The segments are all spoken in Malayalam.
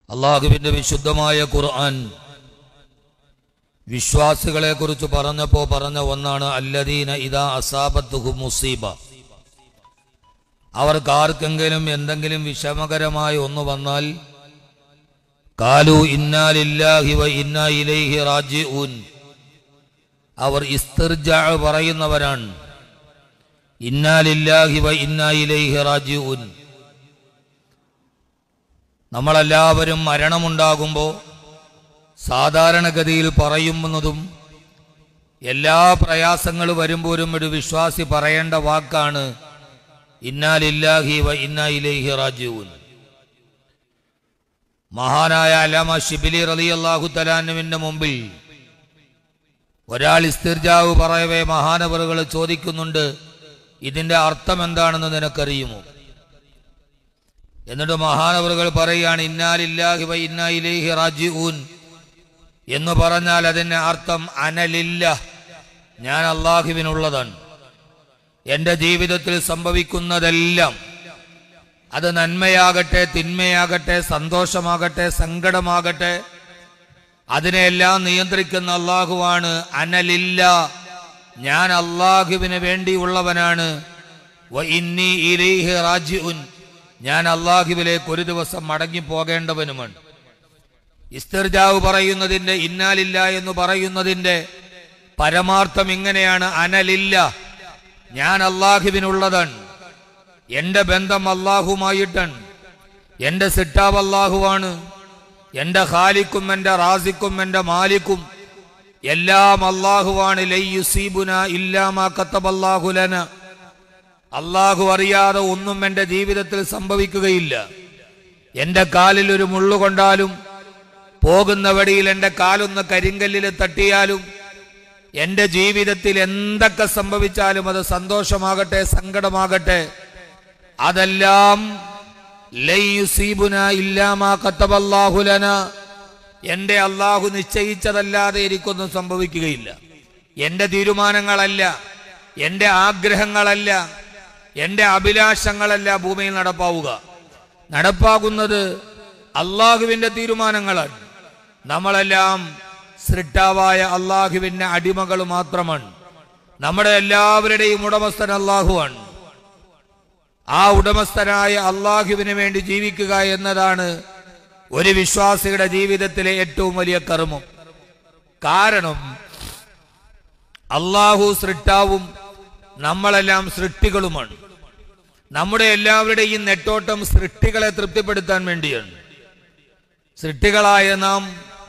അള്ളാഹുവിന്റെ വിശുദ്ധമായ ഖുർആൻ വിശ്വാസികളെ കുറിച്ച് പറഞ്ഞപ്പോ പറഞ്ഞ ഒന്നാണ് അല്ലദീന ഇതാ അസാബത്തുഹു മുസീബ അവർക്ക് ആർക്കെങ്കിലും എന്തെങ്കിലും വിഷമകരമായ ഒന്ന് വന്നാൽ കാലു ഇന്നാലില്ലാഹി വ ഇന്നാ ഇലൈഹി റാജിഊൻ അവർ ഇസ്തിർജാ പറയുന്നവരാണ് ഇന്നാലില്ലാഹി വ ഇന്നാ ഇലൈഹി റാജിഊൻ നമ്മളെല്ലാവരും മരണമുണ്ടാകുമ്പോൾ സാധാരണഗതിയിൽ പറയുന്നതും എല്ലാ പ്രയാസങ്ങൾ വരുമ്പോഴും ഒരു വിശ്വാസി പറയേണ്ട വാക്കാണ് ഇന്നാലില്ലാഹി വ ഇന്നാ ഇലൈഹി റാജിഊൻ മഹാനായ അലാമ ഷിബിലി റലി അള്ളാഹു തലാനുവിന്റെ മുമ്പിൽ ഒരാൾ ഇസ്തിർജാവ് പറയവേ മഹാനവറുകൾ ചോദിക്കുന്നുണ്ട് ഇതിന്റെ അർത്ഥം എന്താണെന്ന് നിനക്കറിയുമോ എന്നിട്ട് മഹാനവറുകൾ പറയുകയാണ് ഇന്നാലില്ലാഹി വ ഇന്നാ ഇലൈഹി റാജിഊൻ എന്ന് പറഞ്ഞാൽ അതിന്റെ അർത്ഥം അനലില്ല ഞാൻ അള്ളാഹുവിനുള്ളതാണ് എൻ്റെ ജീവിതത്തിൽ സംഭവിക്കുന്നതെല്ലാം അത് നന്മയാകട്ടെ തിന്മയാകട്ടെ സന്തോഷമാകട്ടെ സങ്കടമാകട്ടെ അതിനെല്ലാം നിയന്ത്രിക്കുന്ന അള്ളാഹുവാണ് അനലില്ല ഞാൻ അള്ളാഹുവിന് വേണ്ടിയുള്ളവനാണ് വ ഇന്നി ഇലൈഹി റാജിഉൻ ഞാൻ അള്ളാഹുവിലേക്ക് ഒരു ദിവസം മടങ്ങി പോകേണ്ടവനുമാണ് ഇസ്തിർജാവ് പറയുന്നതിന്റെ ഇന്നാലില്ല എന്ന് പറയുന്നതിന്റെ പരമാർത്ഥം ഇങ്ങനെയാണ് അനലില്ല ഞാൻ അള്ളാഹുവിനുള്ളതാണ് എന്റെ ബന്ധം അള്ളാഹുമായിട്ടാണ് എന്റെ സിട്ടാവ് അള്ളാഹുവാണ് എന്റെ ഖാലിക്കും എന്റെ റാസിക്കും എന്റെ മാലിക്കും എല്ലാം അള്ളാഹുവാണ് ലയ്യുസീബുന ഇല്ലാമാ കത്തബല്ലാഹുലന അള്ളാഹു അറിയാതെ ഒന്നും എൻ്റെ ജീവിതത്തിൽ സംഭവിക്കുകയില്ല എൻ്റെ കാലിൽ ഒരു മുള്ളു കൊണ്ടാലും പോകുന്ന വഴിയിൽ എൻ്റെ കാലൊന്ന് കരിങ്കല്ലിൽ തട്ടിയാലും എൻ്റെ ജീവിതത്തിൽ എന്തൊക്കെ സംഭവിച്ചാലും അത് സന്തോഷമാകട്ടെ സങ്കടമാകട്ടെ അതെല്ലാം ലയ്യുസീബുന ഇല്ലാമാ കത്തബല്ലാഹുലന എൻ്റെ അള്ളാഹു നിശ്ചയിച്ചതല്ലാതെ എനിക്കൊന്നും സംഭവിക്കുകയില്ല എൻ്റെ തീരുമാനങ്ങളല്ല എൻ്റെ ആഗ്രഹങ്ങളല്ല എൻ്റെ അഭിലാഷങ്ങളല്ല ഭൂമിയിൽ നടപ്പാവുക നടപ്പാകുന്നത് അള്ളാഹുവിൻ്റെ തീരുമാനങ്ങളാണ് നമ്മളെല്ലാം സൃഷ്ടാവായ അള്ളാഹുവിൻ്റെ അടിമകൾ മാത്രമാണ് നമ്മുടെ എല്ലാവരുടെയും ഉടമസ്ഥൻ അള്ളാഹുവാണ് ആ ഉടമസ്ഥനായ അള്ളാഹുവിന് വേണ്ടി ജീവിക്കുക എന്നതാണ് ഒരു വിശ്വാസിയുടെ ജീവിതത്തിലെ ഏറ്റവും വലിയ കർമ്മം കാരണം അള്ളാഹു സൃഷ്ടാവും നമ്മളെല്ലാം സൃഷ്ടികളുമാണ് നമ്മുടെ എല്ലാവരുടെയും നെട്ടോട്ടം സൃഷ്ടികളെ തൃപ്തിപ്പെടുത്താൻ വേണ്ടിയാണ് സൃഷ്ടികളായ നാം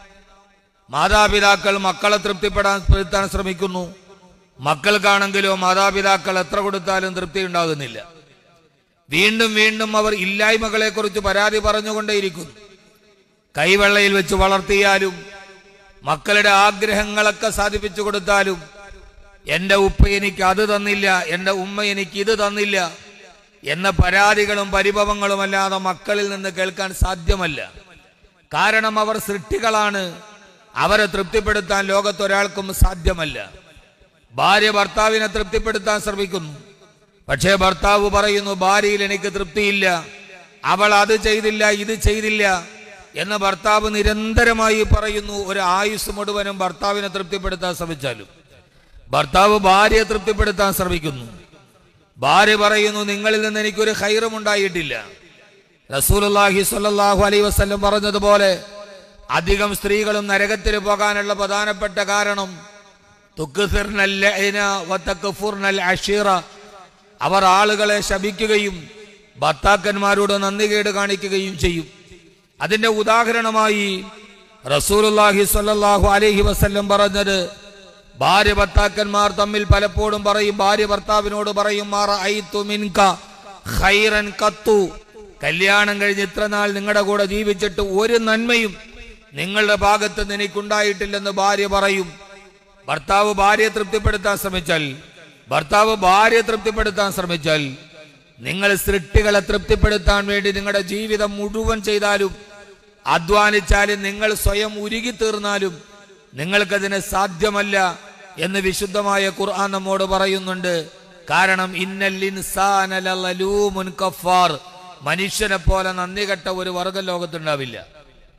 മാതാപിതാക്കൾ മക്കളെ തൃപ്തിപ്പെടാൻ പെടുത്താൻ ശ്രമിക്കുന്നു മക്കൾക്കാണെങ്കിലോ മാതാപിതാക്കൾ എത്ര കൊടുത്താലും തൃപ്തി ഉണ്ടാകുന്നില്ല വീണ്ടും വീണ്ടും അവർ ഇല്ലായ്മകളെ കുറിച്ച് പരാതി പറഞ്ഞുകൊണ്ടേയിരിക്കുന്നു കൈവെള്ളയിൽ വെച്ച് വളർത്തിയാലും മക്കളുടെ ആഗ്രഹങ്ങളൊക്കെ സാധിപ്പിച്ചു കൊടുത്താലും എൻ്റെ ഉപ്പ എനിക്ക് അത് തന്നില്ല എൻ്റെ ഉമ്മ എനിക്ക് ഇത് തന്നില്ല എന്ന പരാതികളും പരിഭവങ്ങളും അല്ലാതെ മക്കളിൽ നിന്ന് കേൾക്കാൻ സാധ്യമല്ല കാരണം അവർ സൃഷ്ടികളാണ് അവരെ തൃപ്തിപ്പെടുത്താൻ ലോകത്തൊരാൾക്കും സാധ്യമല്ല ഭാര്യ ഭർത്താവിനെ തൃപ്തിപ്പെടുത്താൻ ശ്രമിക്കുന്നു പക്ഷേ ഭർത്താവ് പറയുന്നു ഭാര്യയിൽ എനിക്ക് തൃപ്തിയില്ല അവൾ അത് ചെയ്തില്ല ഇത് ചെയ്തില്ല എന്ന് ഭർത്താവ് നിരന്തരമായി പറയുന്നു ഒരു ആയുസ് മുഴുവനും ഭർത്താവിനെ തൃപ്തിപ്പെടുത്താൻ ശ്രമിച്ചാലും ഭർത്താവ് ഭാര്യയെ തൃപ്തിപ്പെടുത്താൻ ശ്രമിക്കുന്നു ഭാര്യ പറയുന്നു നിങ്ങളിൽ നിന്ന് എനിക്കൊരു ഹൈറും ഉണ്ടായിട്ടില്ല റസൂലുള്ളാഹി സ്വല്ലല്ലാഹു അലൈഹി വസല്ലം പറഞ്ഞതുപോലെ അധികം സ്ത്രീകളും നരകത്തിൽ പോകാനുള്ള പ്രധാനപ്പെട്ട കാരണം തുക്സിർനൽ ലഅന വതക്ഫുർനൽ അശീറ അവർ ആളുകളെ ശപിക്കുകയും ഭർത്താക്കന്മാരോട് നന്ദികേട് കാണിക്കുകയും ചെയ്യും അതിന്റെ ഉദാഹരണമായി റസൂലുള്ളാഹി സ്വല്ലല്ലാഹു അലൈഹി വസല്ലം പറഞ്ഞത് ഭാര്യ ഭർത്താക്കന്മാർ തമ്മിൽ പലപ്പോഴും പറയും ഭാര്യ ഭർത്താവിനോട് പറയും മാറ ഐത്തു മിൻക ഖൈറൻ കത്തു കല്യാണം കഴിഞ്ഞ് ഇത്ര നാൾ നിങ്ങളുടെ കൂടെ ജീവിച്ചിട്ട് ഒരു നന്മയും നിങ്ങളുടെ ഭാഗത്ത് നിന്ന് എനിക്കുണ്ടായിട്ടില്ലെന്ന് ഭാര്യ പറയും ഭർത്താവ് ഭാര്യയെ തൃപ്തിപ്പെടുത്താൻ ശ്രമിച്ചാൽ ഭർത്താവ് ഭാര്യയെ തൃപ്തിപ്പെടുത്താൻ ശ്രമിച്ചാൽ നിങ്ങൾ സൃഷ്ടികളെ തൃപ്തിപ്പെടുത്താൻ വേണ്ടി നിങ്ങളുടെ ജീവിതം മുഴുവൻ ചെയ്താലും അധ്വാനിച്ചാലും നിങ്ങൾ സ്വയം ഉരുകി തീർന്നാലും നിങ്ങൾക്കതിന് സാധ്യമല്ല എന്ന് വിശുദ്ധമായ ഖുർആൻ നമ്മോട് പറയുന്നുണ്ട് കാരണം ഇന്നൽ ഇൻസാന ലലൂമുൻ കഫാർ മനുഷ്യനെ പോലെ നന്ദി കെട്ട ഒരു വർഗ ലോകത്തുണ്ടാവില്ല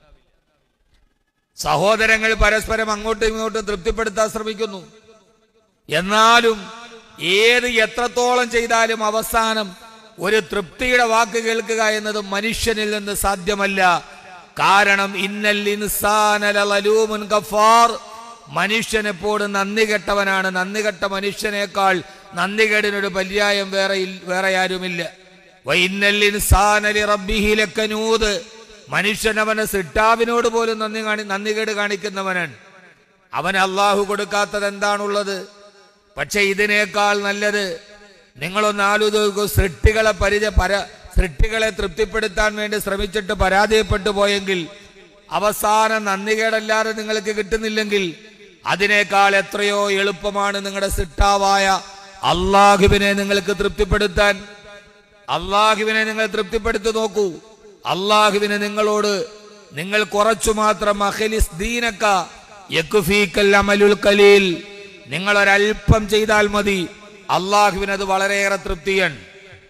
സഹോദരങ്ങൾ പരസ്പരം അങ്ങോട്ടും ഇങ്ങോട്ടും തൃപ്തിപ്പെടുത്താൻ ശ്രമിക്കുന്നു എന്നാലും ഏത് എത്രത്തോളം ചെയ്താലും അവസാനം ഒരു തൃപ്തിയുടെ വാക്ക് കേൾക്കുക എന്നത് മനുഷ്യനിൽ നിന്ന് സാധ്യമല്ല കാരണം ഇന്നൽ ഇൻസാനലൂമുൻ ഗഫാർ മനുഷ്യൻ എപ്പോഴും നന്ദി കെട്ടവനാണ് നന്ദി കെട്ട മനുഷ്യനേക്കാൾ നന്ദികേടിനൊരു പര്യായം വേറെ ഇൽ- വേറെ ആരുമില്ല വൈന്നൽ ഇൻസാനലി റബ്ബിഹി ലക്കനൂദ് മനുഷ്യൻ അവന്റെ സിട്ടാവിനോട് പോലും നന്ദി കാണി നന്ദികേട് കാണിക്കുന്നവനാണ് അവൻ അള്ളാഹു കൊടുക്കാത്തത് എന്താണുള്ളത് പക്ഷെ ഇതിനേക്കാൾ നല്ലത് നിങ്ങളൊന്ന് ആലോചിക്കൂ സൃഷ്ടികളെ പരിച പര സൃഷ്ടികളെ തൃപ്തിപ്പെടുത്താൻ വേണ്ടി ശ്രമിച്ചിട്ട് പരാജയപ്പെട്ടു പോയെങ്കിൽ അവസാനം നന്ദികേടല്ലാതെ നിങ്ങൾക്ക് കിട്ടുന്നില്ലെങ്കിൽ അതിനേക്കാൾ എത്രയോ എളുപ്പമാണ് നിങ്ങളുടെ സിട്ടാവായ അള്ളാഹുവിനെ നിങ്ങൾക്ക് തൃപ്തിപ്പെടുത്താൻ അള്ളാഹുവിനെ നിങ്ങൾ തൃപ്തിപ്പെടുത്തി നോക്കൂ അള്ളാഹുവിനെ നിങ്ങളോട് നിങ്ങൾ കുറച്ചു മാത്രം അഖിലിസ് ദീനക്ക യക്ഫീക്കൽ അമലുൽ കലീൽ നിങ്ങൾ ഒരല്പം ചെയ്താൽ മതി അള്ളാഹുവിന് അത് വളരെയേറെ തൃപ്തിയാണ്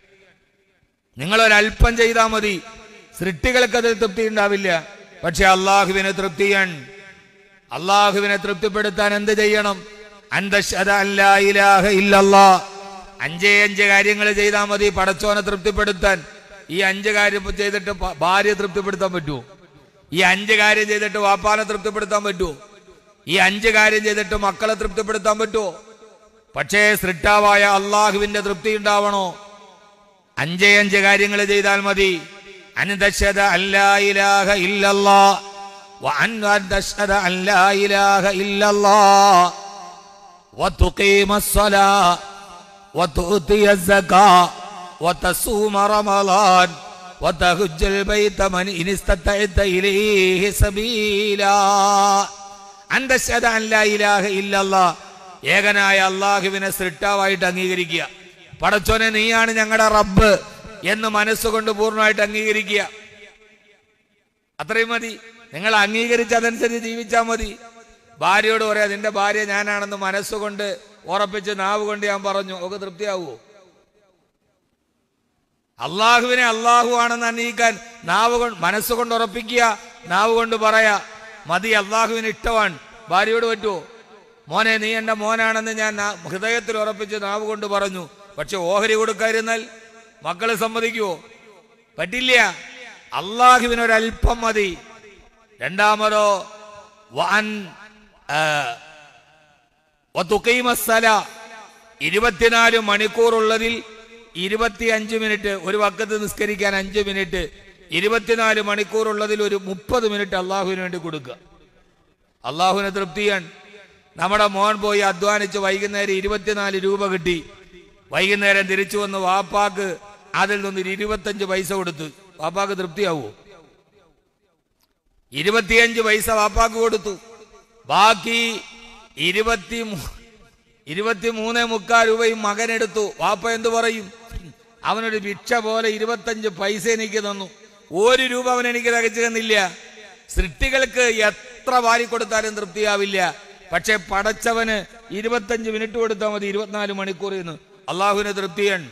നിങ്ങൾ ഒരല്പം ചെയ്താൽ മതി സൃഷ്ടികൾക്ക് അതിൽ തൃപ്തി ഉണ്ടാവില്ല പക്ഷെ അള്ളാഹുവിന് തൃപ്തിയാണ് അള്ളാഹുവിനെ തൃപ്തിപ്പെടുത്താൻ എന്ത് ചെയ്യണം അന്തശത അല്ലാ ഇലാഹ ഇല്ലല്ലാ അഞ്ചേ അഞ്ച് കാര്യങ്ങൾ ചെയ്താൽ മതി പടച്ചോനെ തൃപ്തിപ്പെടുത്താൻ ഈ അഞ്ച് കാര്യം ചെയ്തിട്ട് ഭ- ഭാര്യ തൃപ്തിപ്പെടുത്താൻ പറ്റുമോ ഈ അഞ്ച് കാര്യം ചെയ്തിട്ട് വാപ്പാനെ തൃപ്തിപ്പെടുത്താൻ പറ്റുമോ ഈ അഞ്ച് കാര്യം ചെയ്തിട്ട് മക്കളെ തൃപ്തിപ്പെടുത്താൻ പറ്റുമോ പക്ഷേ സൃഷ്ടാവായ അള്ളാഹുവിന്റെ തൃപ്തി ഉണ്ടാവണോ അഞ്ചേ അഞ്ച് കാര്യങ്ങൾ ചെയ്താൽ മതി അൻതശത അല്ലാ ഇലാഹ ഇല്ലല്ലാ وأن تشهد أن لا إله إلا الله وتقيم الصلاة وتؤتي الزكاة وتصوم رمضان وتهج البيت من إن استطعت إليه سبيلا أن تشهد أن لا إله إلا الله ഏകനായ അള്ളാഹുവിനെ സൃഷ്ടാവായിട്ട് അംഗീകരിക്കുക പടച്ചോനെ നീയാണ് ഞങ്ങളുടെ റബ്ബ് എന്ന് മനസ്സുകൊണ്ട് പൂർണ്ണമായിട്ട് അംഗീകരിക്കുക അത്രയും മതി നിങ്ങൾ അംഗീകരിച്ച് അതനുസരിച്ച് ജീവിച്ചാൽ മതി ഭാര്യയോട് പറയാ നിന്റെ ഭാര്യ ഞാനാണെന്ന് മനസ്സുകൊണ്ട് ഉറപ്പിച്ച് നാവ് കൊണ്ട് ഞാൻ പറഞ്ഞു ഒക്കെ തൃപ്തിയാവുമോ അള്ളാഹുവിനെ അള്ളാഹു ആണെന്ന് അംഗീകരിക്കാൻ നാവ് കൊണ്ട് മനസ്സുകൊണ്ട് ഉറപ്പിക്കുക നാവ് കൊണ്ട് പറയാ മതി അള്ളാഹുവിന് ഇഷ്ടമാണ് ഭാര്യയോട് പറ്റുമോ മോനെ നീ എൻ്റെ മോനാണെന്ന് ഞാൻ നാ- ഹൃദയത്തിൽ ഉറപ്പിച്ച് നാവ് കൊണ്ട് പറഞ്ഞു പക്ഷെ ഓഹരി കൊടുക്കാതിരുന്നാൽ മക്കളെ സമ്മതിക്കുവോ പറ്റില്ല അള്ളാഹുവിനൊരൽപ്പം മതി രണ്ടാമതോ വൻ വതുഖീമസ്സല ഇരുപത്തിനാല് മണിക്കൂറുള്ളതിൽ ഇരുപത്തിയഞ്ച് മിനിറ്റ് ഒരു വക്കത്ത് നിസ്കരിക്കാൻ അഞ്ച് മിനിറ്റ് ഇരുപത്തിനാല് മണിക്കൂറുള്ളതിൽ ഒരു മുപ്പത് മിനിറ്റ് അള്ളാഹുവിന് വേണ്ടി കൊടുക്കുക അള്ളാഹുവിനെ തൃപ്തിയാണ് നമ്മുടെ മോൻ പോയി അധ്വാനിച്ച് വൈകുന്നേരം ഇരുപത്തിനാല് രൂപ കിട്ടി വൈകുന്നേരം തിരിച്ചു വന്ന് വാപ്പാക്ക് അതിൽ നിന്ന് ഇരുപത്തഞ്ച് പൈസ കൊടുത്ത് വാപ്പാക്ക് തൃപ്തിയാവോ ഇരുപത്തിയഞ്ച് പൈസ വാപ്പാക്ക് കൊടുത്തു ബാക്കി ഇരുപത്തി മൂ- ഇരുപത്തി മൂന്നേ മുക്കാൽ രൂപയും മകനെടുത്തു വാപ്പ എന്തു പറയും അവനൊരു ഭിക്ഷ പോലെ ഇരുപത്തഞ്ച് പൈസ എനിക്ക് തന്നു ഒരു രൂപ അവൻ എനിക്ക് തികച്ചു തന്നില്ല സൃഷ്ടികൾക്ക് എത്ര വാരി കൊടുത്താലും തൃപ്തിയാവില്ല പക്ഷെ പടച്ചവന് ഇരുപത്തഞ്ച് മിനിറ്റ് കൊടുത്താൽ മതി ഇരുപത്തിനാല് മണിക്കൂർ എന്ന് അള്ളാഹുവിന് തൃപ്തിയാണ്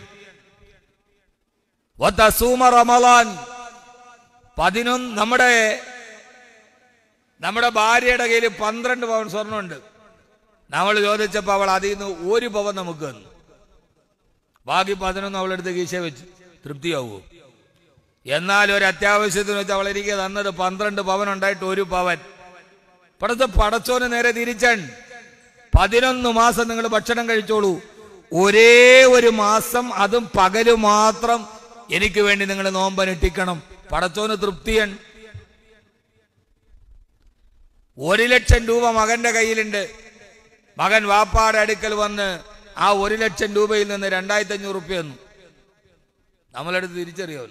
വതസൂമ റമളാൻ പതിനൊന്ന് നമ്മുടെ നമ്മുടെ ഭാര്യയുടെ കയ്യിൽ പന്ത്രണ്ട് പവൻ സ്വർണ്ണമുണ്ട് നമ്മൾ ചോദിച്ചപ്പോൾ അവൾ അതിൽ നിന്ന് ഒരു പവൻ നമുക്ക് തന്നു ബാക്കി പതിനൊന്ന് അവളെടുത്ത് കീശ വെച്ച് തൃപ്തിയാവുമോ എന്നാൽ ഒരു അത്യാവശ്യത്തിന് വെച്ച് അവൾ എനിക്ക് തന്നത് പന്ത്രണ്ട് പവൻ ഉണ്ടായിട്ട് ഒരു പവൻ പടത്ത് പടച്ചോന് നേരെ തിരിച്ചാൻ പതിനൊന്ന് മാസം നിങ്ങൾ ഭക്ഷണം കഴിച്ചോളൂ ഒരേ ഒരു മാസം അതും പകല് മാത്രം എനിക്ക് വേണ്ടി നിങ്ങൾ നോമ്പനുഷ്ഠിക്കണം പടച്ചോന് തൃപ്തിയൻ ഒരു ലക്ഷം രൂപ മകന്റെ കയ്യിലുണ്ട് മകൻ വാപ്പാടെ അടുക്കൽ വന്ന് ആ ഒരു ലക്ഷം രൂപയിൽ നിന്ന് രണ്ടായിരത്തി അഞ്ഞൂറ് റുപ്യ തന്നു നമ്മളെടുത്ത് തിരിച്ചറിയാമല്ലോ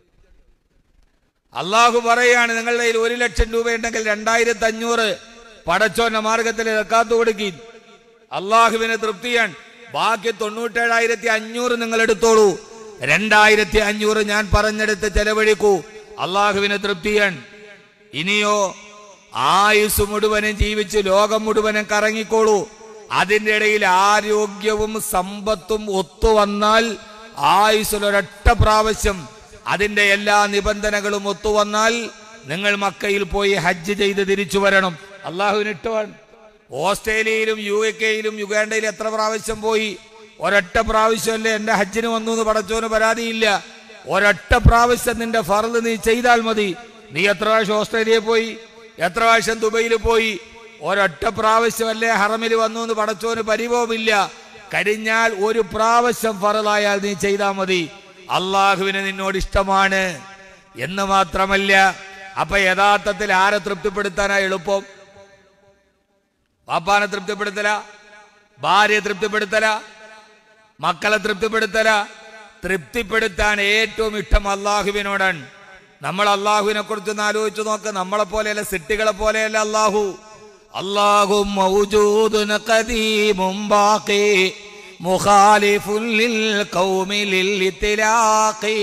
അള്ളാഹു പറയാണ് നിങ്ങളുടെ കയ്യിൽ ഒരു ലക്ഷം രൂപ ഉണ്ടെങ്കിൽ രണ്ടായിരത്തി അഞ്ഞൂറ് പടച്ചോന്റെ മാർഗത്തിൽ കാത്തു കൊടുക്കി അള്ളാഹുവിന് തൃപ്തിയാണ് ബാക്കി തൊണ്ണൂറ്റേഴായിരത്തി അഞ്ഞൂറ് നിങ്ങൾ എടുത്തോളൂ രണ്ടായിരത്തി അഞ്ഞൂറ് ഞാൻ പറഞ്ഞെടുത്ത് ചെലവഴിക്കൂ അള്ളാഹുവിന് തൃപ്തിയാണ് ഇനിയോ ആയുസ് മുഴുവനും ജീവിച്ച് ലോകം മുഴുവനും കറങ്ങിക്കോളൂ അതിന്റെ ഇടയിൽ ആരോഗ്യവും സമ്പത്തും ഒത്തുവന്നാൽ ആയുസ്സിൽ ഒരൊറ്റ പ്രാവശ്യം അതിന്റെ എല്ലാ നിബന്ധനകളും ഒത്തുവന്നാൽ നിങ്ങൾ മക്കയിൽ പോയി ഹജ്ജ് ചെയ്ത് തിരിച്ചു വരണം അള്ളാഹുവിന് ഇഷ്ടമാണ് ഓസ്ട്രേലിയയിലും യു കെയിലും യുഗാണ്ടയിലും എത്ര പ്രാവശ്യം പോയി ഒരൊറ്റ പ്രാവശ്യമല്ലേ എന്റെ ഹജ്ജിന് വന്നു എന്ന് പടച്ചോന് പരാതിയില്ല ഒരൊറ്റ പ്രാവശ്യം നിന്റെ ഫറല് നീ ചെയ്താൽ മതി നീ എത്ര പ്രാവശ്യം ഓസ്ട്രേലിയയിൽ പോയി എത്ര പ്രാവശ്യം ദുബൈയിൽ പോയി ഒരൊറ്റ പ്രാവശ്യമല്ലേ ഹറമിൽ വന്നു എന്ന് പടച്ചോന് പരിഭവമില്ല കഴിഞ്ഞാൽ ഒരു പ്രാവശ്യം ഫറലായാൽ നീ ചെയ്താൽ മതി അള്ളാഹുവിന് നിന്നോട് ഇഷ്ടമാണ് എന്ന് മാത്രമല്ല അപ്പൊ യഥാർത്ഥത്തിൽ ആരെ തൃപ്തിപ്പെടുത്താനാ എളുപ്പം പാപ്പാനെ തൃപ്തിപ്പെടുത്തല ഭാര്യയെ തൃപ്തിപ്പെടുത്തല മക്കളെ തൃപ്തിപ്പെടുത്തല തൃപ്തിപ്പെടുത്താൻ ഏറ്റവും ഇഷ്ടം അള്ളാഹുവിനോടാണ് നമ്മൾ അള്ളാഹുവിനെ കുറിച്ച് ഒന്ന് ആലോചിച്ച് നോക്ക് നമ്മളെ പോലെയല്ല സിട്ടികളെ പോലെയല്ല അള്ളാഹു അള്ളാഹു മൗജൂദുൻ ഖദീമും ബാഖി മുഖാലിഫുൻ ലിൽ ഖൗമി ലിൽ ഇത്തിലാഖി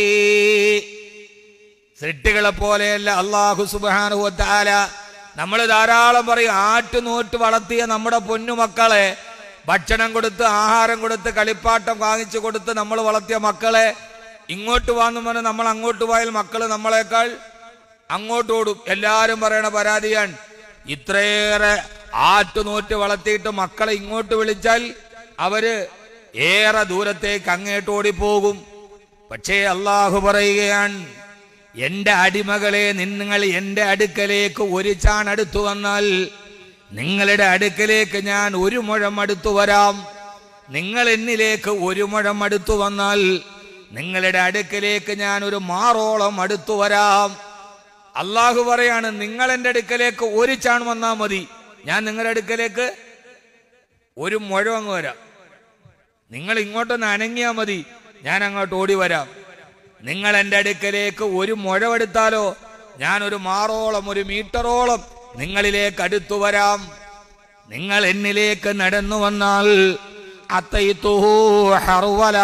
സൃഷ്ടികളെ പോലെയല്ല അള്ളാഹു സുബാനുവത്താല നമ്മൾ ധാരാളം പറയും ആറ്റുനൂറ്റ് വളർത്തിയ നമ്മുടെ പൊന്നുമക്കളെ ഭക്ഷണം കൊടുത്ത് ആഹാരം കൊടുത്ത് കളിപ്പാട്ടം വാങ്ങിച്ചു കൊടുത്ത് നമ്മൾ വളർത്തിയ മക്കളെ ഇങ്ങോട്ട് വാന്ന് പറഞ്ഞ് നമ്മൾ അങ്ങോട്ട് പോയാൽ മക്കൾ നമ്മളെക്കാൾ അങ്ങോട്ട് ഓടും എല്ലാരും പറയണ പരാതിയാണ് ഇത്രയേറെ ആറ്റുനൂറ്റ് വളർത്തിയിട്ട് മക്കളെ ഇങ്ങോട്ട് വിളിച്ചാൽ അവര് ഏറെ ദൂരത്തേക്ക് അങ്ങേട്ട് ഓടിപ്പോകും പക്ഷേ അള്ളാഹു പറയുകയാണ് എന്റെ അടിമകളെ നിങ്ങൾ എന്റെ അടുക്കലേക്ക് ഒരു ചാൺ അടുത്തു വന്നാൽ നിങ്ങളുടെ അടുക്കലേക്ക് ഞാൻ ഒരു മുഴം അടുത്തു വരാം നിങ്ങൾ എന്നിലേക്ക് ഒരു മുഴം അടുത്തു വന്നാൽ നിങ്ങളുടെ അടുക്കലേക്ക് ഞാൻ ഒരു മാറോളം അടുത്തു വരാം അള്ളാഹു പറയാണ് നിങ്ങൾ എൻ്റെ അടുക്കലേക്ക് ഒരു ചാൺ വന്നാൽ മതി ഞാൻ നിങ്ങളുടെ അടുക്കലേക്ക് ഒരു മുഴം അങ്ങ് വരാം നിങ്ങൾ ഇങ്ങോട്ടൊന്ന് അനങ്ങിയാൽ മതി ഞാൻ അങ്ങോട്ട് ഓടി വരാം നിങ്ങൾ എൻ്റെ അടുക്കലേക്ക് ഒരു മുഴവെടുത്താലോ ഞാൻ ഒരു മാറോളം ഒരു മീറ്ററോളം നിങ്ങളിലേക്ക് അടുത്തു വരാം നിങ്ങൾ എന്നിലേക്ക് നടന്നു വന്നാൽ അത്തൈത്തുഹു ഹർവലാ.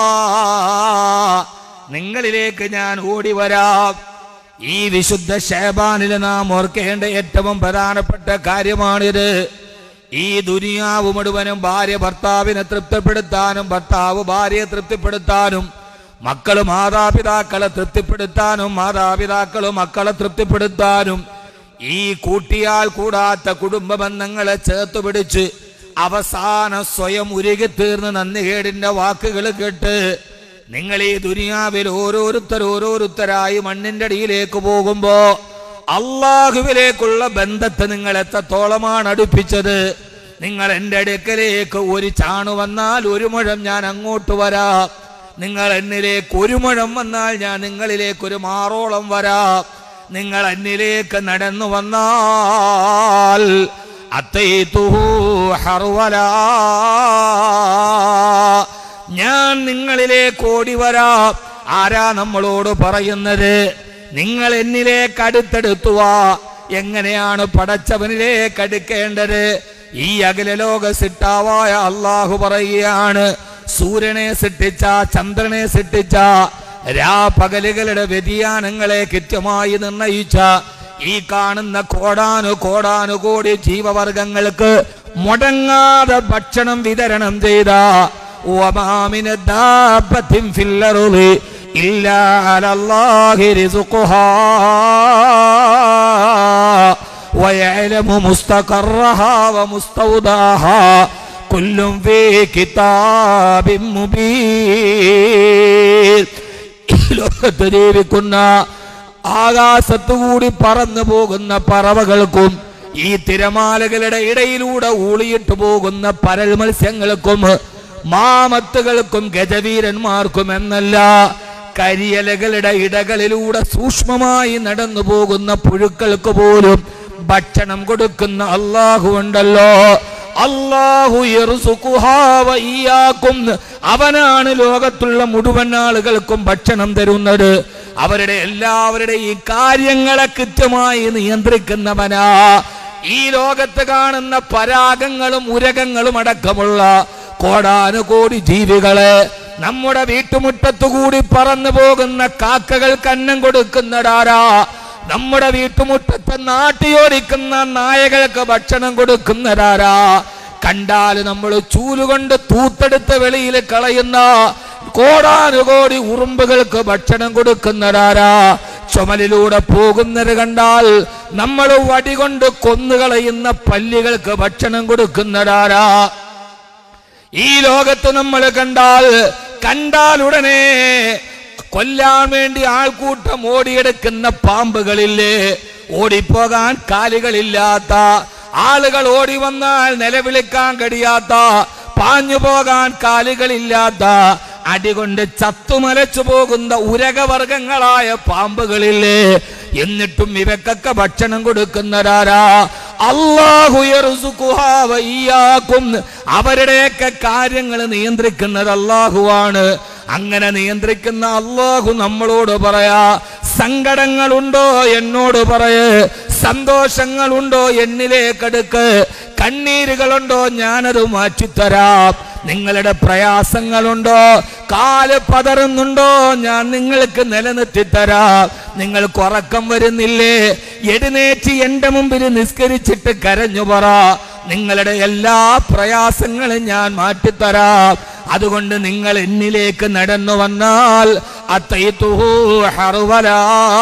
നിങ്ങളിലേക്ക് ഞാൻ ഓടി വരാം ഈ വിശുദ്ധ ഷേബാനിൽ നാം ഓർക്കേണ്ട ഏറ്റവും പ്രധാനപ്പെട്ട കാര്യമാണിത് ഈ ദുനിയാവ് മുഴുവനും ഭാര്യ ഭർത്താവിനെ തൃപ്തിപ്പെടുത്താനും ഭർത്താവ് ഭാര്യയെ തൃപ്തിപ്പെടുത്താനും മക്കള് മാതാപിതാക്കളെ തൃപ്തിപ്പെടുത്താനും മാതാപിതാക്കള് മക്കളെ തൃപ്തിപ്പെടുത്താനും ഈ കൂട്ടിയാൽ കൂടാത്ത കുടുംബ ബന്ധങ്ങളെ ചേർത്ത് പിടിച്ച് അവസാനം സ്വയം ഉരുകിത്തീർന്ന് നന്ദികേടിന്റെ വാക്കുകൾ കേട്ട് നിങ്ങൾ ഈ ദുനിയാവിൽ ഓരോരുത്തർ ഓരോരുത്തരായി മണ്ണിന്റെ അടിയിലേക്ക് പോകുമ്പോ അള്ളാഹുവിലേക്കുള്ള ബന്ധത്തെ നിങ്ങൾ എത്രത്തോളമാണ് അടുപ്പിച്ചത് നിങ്ങൾ എൻ്റെ അടുക്കലേക്ക് ഒരു ചാണു വന്നാൽ ഒരു മുഴം ഞാൻ അങ്ങോട്ട് വരാം നിങ്ങൾ എന്നിലേക്ക് ഒരു മുഴം വന്നാൽ ഞാൻ നിങ്ങളിലേക്ക് ഒരു മാറോളം വരാം നിങ്ങൾ എന്നിലേക്ക് നടന്നു വന്നാൽ അത്തൈതുഹു ഹർവലാ ഞാൻ നിങ്ങളിലേക്ക് ഓടി വരാം ആരാ നമ്മളോട് പറയുന്നത് നിങ്ങൾ എന്നിലേക്ക് അടുത്തെടുത്തുവാ എങ്ങനെയാണ് പടച്ചവനിലേക്ക് അടുക്കേണ്ടത് ഈ അഖില ലോക സിട്ടാവായ അള്ളാഹു പറയുകയാണ് സൂര്യനെ സൃഷ്ടിച്ച ചന്ദ്രനെ സൃഷ്ടിച്ച രാപകലുകളുടെ വ്യതിയാനങ്ങളെ കൃത്യമായി നിർണയിച്ച ഈ കാണുന്ന കോടാനു കോടാനു കോടി ജീവവർഗങ്ങൾക്ക് മുടങ്ങാതെ ഭക്ഷണം വിതരണം ചെയ്ത وما من دابة في الأرض إلا على الله رزقها ويعلم مستقرها ومستودعها كل في كتاب مبين ഈ ലോകത്ത് ജീവിക്കുന്ന ആകാശത്തുകൂടി പറന്നു പോകുന്ന പറവകൾക്കും ഈ തിരമാലകളുടെ ഇടയിലൂടെ ഊളിയിട്ട് പോകുന്ന പരൽ മത്സ്യങ്ങൾക്കും മാമത്തുകൾക്കും ഗജവീരന്മാർക്കും എന്നല്ല കരിയലകളുടെ ഇടകളിലൂടെ സൂക്ഷ്മമായി നടന്നു പോകുന്ന പുഴുക്കൾക്ക് പോലും ഭക്ഷണം കൊടുക്കുന്ന അള്ളാഹു ഉണ്ടല്ലോ അള്ളാഹു യർസുഖുഹാ വ ഇയ്യാക്കും. അവനാണ് ലോകത്തുള്ള മുഴുവൻ ആളുകൾക്കും ഭക്ഷണം തരുന്നത് അവരുടെ എല്ലാവരുടെ ഈ കാര്യങ്ങളെ കൃത്യമായി നിയന്ത്രിക്കുന്നവനാ ഈ ലോകത്ത് കാണുന്ന പരാഗങ്ങളും ഉരകങ്ങളും അടക്കമുള്ള കോടാനുകോടി ജീവികളെ നമ്മുടെ വീട്ടുമുറ്റത്തു കൂടി പറന്നു പോകുന്ന കാക്കകൾക്ക് അന്നം കൊടുക്കുന്നതാരാ നമ്മുടെ വീട്ടുമുറ്റത്ത് നാട്ടിയോടിക്കുന്ന നായകൾക്ക് ഭക്ഷണം കൊടുക്കുന്നതാരാ കണ്ടാൽ നമ്മൾ ചൂലുകൊണ്ട് തൂത്തെടുത്ത് വെളിയിൽ കളയുന്ന കോടാനുകോടി ഉറുമ്പുകൾക്ക് ഭക്ഷണം കൊടുക്കുന്നതാരാ ചുമലിലൂടെ പോകുന്നത് കണ്ടാൽ നമ്മൾ വടികൊണ്ട് കൊന്നുകളയുന്ന പല്ലികൾക്ക് ഭക്ഷണം കൊടുക്കുന്നതാരാ ഈ ലോകത്ത് നമ്മൾ കണ്ടാൽ കണ്ടാൽ ഉടനെ കൊല്ലാൻ വേണ്ടി ആൾക്കൂട്ടം ഓടിയെടുക്കുന്ന പാമ്പുകളില്ലേ ഓടിപ്പോകാൻ കാലുകളില്ലാത്ത ആളുകൾ ഓടി വന്നാൽ നിലവിളിക്കാൻ കഴിയാത്ത പാഞ്ഞു പോകാൻ കാലുകളില്ലാത്ത അടികൊണ്ട് ചത്തുമലച്ചു പോകുന്ന ഉരകവർഗങ്ങളായ പാമ്പുകളില്ലേ എന്നിട്ടും ഇവക്കൊക്കെ ഭക്ഷണം കൊടുക്കുന്നതാരാ അള്ളാഹു യർസുഖുഹാ വയ്യാക്കും അവരുടെയൊക്കെ കാര്യങ്ങൾ നിയന്ത്രിക്കുന്നത് അള്ളാഹുവാണ് അങ്ങനെ നിയന്ത്രിക്കുന്ന അള്ളാഹു നമ്മളോട് പറയാ സങ്കടങ്ങളുണ്ടോ എന്നോട് പറയ് സന്തോഷങ്ങളുണ്ടോ എന്നിലേക്കെടുക്ക് കണ്ണീരുകളുണ്ടോ ഞാനത് മാറ്റിത്തരാം നിങ്ങളുടെ പ്രയാസങ്ങളുണ്ടോ കാല് പതറുന്നുണ്ടോ ഞാൻ നിങ്ങൾക്ക് നിലനിർത്തിത്തരാം നിങ്ങൾക്ക് ഉറക്കം വരുന്നില്ലേ എഴുന്നേറ്റ് എന്റെ മുമ്പിൽ നിസ്കരിച്ചിട്ട് കരഞ്ഞു പറ നിങ്ങളുടെ എല്ലാ പ്രയാസങ്ങളും ഞാൻ മാറ്റിത്തരാം അതുകൊണ്ട് നിങ്ങൾ എന്നിലേക്ക് നടന്നു വന്നാൽ അത്തയ്ത്തുഹു ഹറുവലാ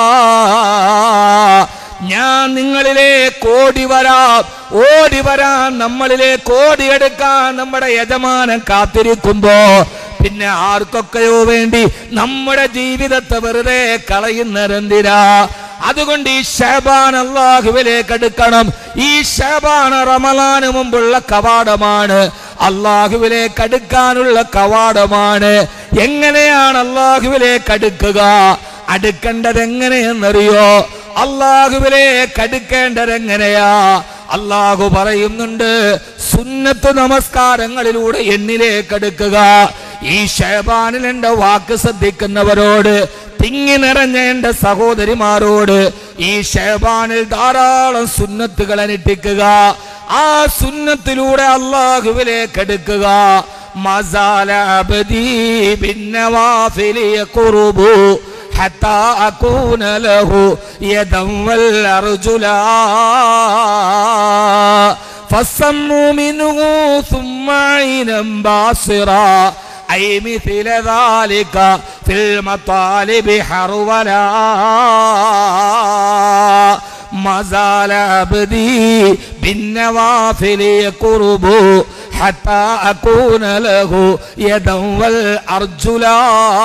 ഞാൻ നിങ്ങളിലേക്ക് ഓടി വരാം ഓടി വരാൻ നമ്മളിലേക്ക് ഓടിയെടുക്കാൻ നമ്മുടെ യജമാനൻ കാത്തിരിക്കുമ്പോ പിന്നെ ആർക്കൊക്കെയോ വേണ്ടി നമ്മുടെ ജീവിതത്തെ വെറുതെ കളയുന്നതെന്തിനാ അതുകൊണ്ട് ഈ ഷഹബാൻ അള്ളാഹുവിലേക്ക് അടുക്കണം ഈ ഷഹബാൻ റമലാന് മുമ്പുള്ള കവാടമാണ് അള്ളാഹുവിലേക്ക് അടുക്കാനുള്ള കവാടമാണ് എങ്ങനെയാണ് അള്ളാഹുവിലേക്ക് അടുക്കുക അടുക്കേണ്ടത് എങ്ങനെയെന്നറിയോ അള്ളാഹുവിലേക്ക് അടുക്കേണ്ടത് എങ്ങനെയാ അള്ളാഹു പറയുന്നുണ്ട് സുന്നത്ത് നമസ്കാരങ്ങളിലൂടെ എന്നിലേക്ക് അടുക്കുക ഈ ഷേബാനിൽ എന്റെ വാക്ക് ശ്രദ്ധിക്കുന്നവരോട് തിങ്ങി നിറഞ്ഞ എന്റെ സഹോദരിമാരോട് ഈ ഷേബാനിൽ ധാരാളം സുന്നത്തുകൾ അനുഷ്ഠിക്കുക ആ സുന്നത്തിലൂടെ അള്ളാഹുവിലേക്ക് എടുക്കുക മസാല അബ്ദി ബിന്നവാഫിലി യഖ്റുബു حتى أكون له يدا والأرجلا فالصم منه ثم عينا باصرا أي مثل ذلك في المطالب حرولا ما زال عبدي بالنوافل يقرب حتى أكون له يدا والأرجلا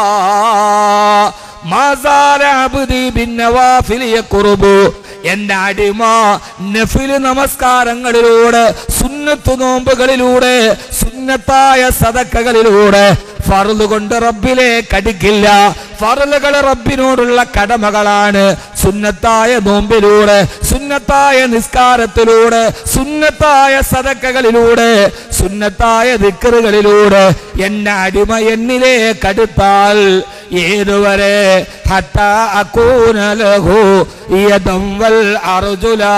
ما زال عبدي بالنوافل يقرب എന്റെ അടിമ നഫില് നമസ്കാരങ്ങളിലൂടെ സുന്നത്ത് നോമ്പുകളിലൂടെ സുന്നത്തായ സദക്കകളിലൂടെ ഫറുല് കൊണ്ട് റബ്ബിലെ കടിക്കില്ല ഫറുലുകൾ റബ്ബിനോടുള്ള കടമകളാണ് സുന്നത്തായ നോമ്പിലൂടെ സുന്നത്തായ നിസ്കാരത്തിലൂടെ സുന്നത്തായ സദക്കകളിലൂടെ സുന്നത്തായ ദിക്കറുകളിലൂടെ എന്നെ അടിമ എന്നിലെ കടുത്താൽ ഏതുവരെ ഹത്ത അക്കൂനലഹു യദം വൽ അർജുലാ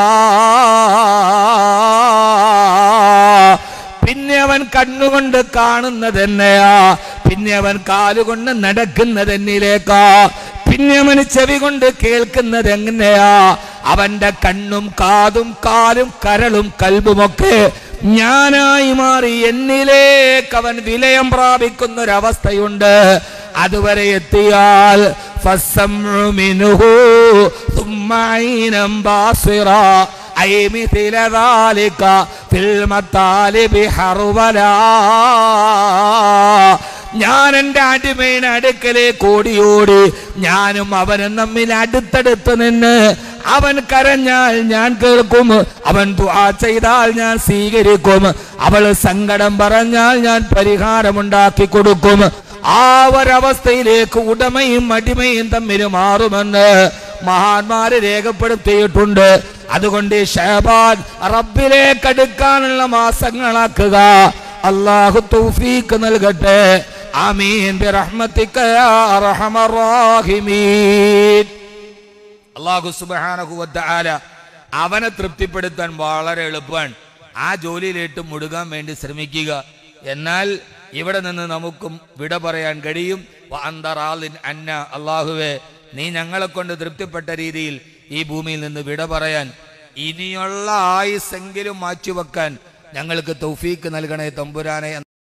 പിന്നെ അവൻ കണ്ണുകൊണ്ട് കാണുന്നത് എന്നെയാ പിന്നെ അവൻ കാലുകൊണ്ട് നടക്കുന്നത് എന്നിലേക്കാ പിന്നെ അവന് ചെവി കൊണ്ട് കേൾക്കുന്നത് എങ്ങനെയാ അവന്റെ കണ്ണും കാതും കാലും കരളും കൽബുമൊക്കെ ഞാനായി മാറി എന്നിലേക്ക് അവൻ വിലയം പ്രാപിക്കുന്ന ഒരവസ്ഥയുണ്ട് അതുവരെ എത്തിയാൽ فالسمع منه ثم عينا باصرا أي مثل ذلك في المطالب حربلا ഞാൻ എൻ്റെ അടിമയുടെ അടുക്കലേക്ക് ഓടിയോടി ഞാനും അവനും തമ്മിൽ അടുത്തടുത്ത് നിന്ന് അവൻ കരഞ്ഞാൽ ഞാൻ കേൾക്കും അവൻ ദുആ ചെയ്താൽ ഞാൻ സ്വീകരിക്കും അവൾ സങ്കടം പറഞ്ഞാൽ ഞാൻ പരിഹാരമുണ്ടാക്കി കൊടുക്കും ആ ഒരവസ്ഥയിലേക്ക് ഉടമയും അടിമയും തമ്മിൽ മാറുമെന്ന് മഹാന്മാര് രേഖപ്പെടുത്തിയിട്ടുണ്ട് അതുകൊണ്ട് ഷഹബാൻ റബ്ബിലേക്ക് അടുക്കാനുള്ള മാസങ്ങളാക്കുക അള്ളാഹു തൗഫീക്ക് നൽകട്ടെ ആമീൻ ബിറഹ്മതിക യാ അർഹമർ റാഹിമീൻ അള്ളാഹു സുബ്ഹാനഹു വതആല അവനെ തൃപ്തിപ്പെടുത്താൻ വളരെ എളുപ്പമാണ് ആ ജോലിയിലേട്ട് മുടുകാൻ വേണ്ടി ശ്രമിക്കുക എന്നാൽ ഇവിടെ നിന്ന് നമുക്കും വിട പറയാൻ കഴിയും വഅന്തറാലിൻ അന്ന അള്ളാഹുവെ നീ ഞങ്ങളെ കൊണ്ട് തൃപ്തിപ്പെട്ട രീതിയിൽ ഈ ഭൂമിയിൽ നിന്ന് വിട പറയാൻ ഇനിയുള്ള ആയുസ്സെങ്കിലും മാറ്റിവെക്കാൻ ഞങ്ങൾക്ക് തൗഫീക്ക് നൽകണേ തമ്പുരാനെ